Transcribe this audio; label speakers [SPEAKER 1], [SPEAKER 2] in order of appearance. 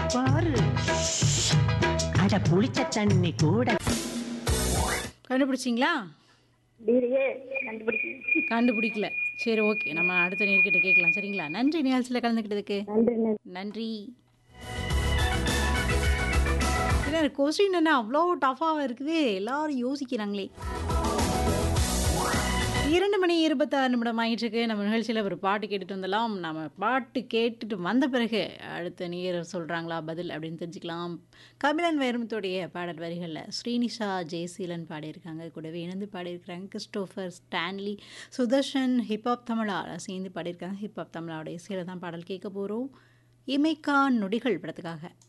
[SPEAKER 1] பாரு அட புளிச்ச தண்ணி கூட
[SPEAKER 2] கண்டுபிடிச்சிங்களா
[SPEAKER 3] இல்லையே கண்டுபிடிக்கணும்
[SPEAKER 2] கண்டுபிடிக்கல சரி ஓகே நம்ம அடுத்த நேர்கிட்ட கேட்கலாம் சரிங்களா நன்றி நிகழ்ச்சியில் கலந்துக்கிட்டதுக்கு
[SPEAKER 3] நன்றி நன்றி
[SPEAKER 2] நன்றி இல்லை கொஸ்டின் என்ன அவ்வளோ டஃபாக இருக்குது எல்லாரும் யோசிக்கிறாங்களே இரண்டு மணி இருபத்தாறு நிமிடம் ஆயிட்டுருக்கு நம்ம நிகழ்ச்சியில் ஒரு பாட்டு கேட்டுட்டு வந்துடலாம் நம்ம பாட்டு கேட்டுட்டு வந்த பிறகு அடுத்த நேர் சொல்கிறாங்களா பதில் அப்படின்னு தெரிஞ்சுக்கலாம் கபிலன் வைரமுத்துடைய பாடல் வரிகளில் ஸ்ரீனிஷா ஜெயசீலன் பாடியிருக்காங்க கூடவே இணைந்து பாடியிருக்கிறாங்க Christopher Stanley Sudarshan hip hop Tamizha சேர்ந்து பாடியிருக்காங்க ஹிப்ஹாப் தமிழாவுடைய இசையில் தான் பாடல் கேட்க போகிறோம் இமைக்கா நொடிகள் படத்துக்காக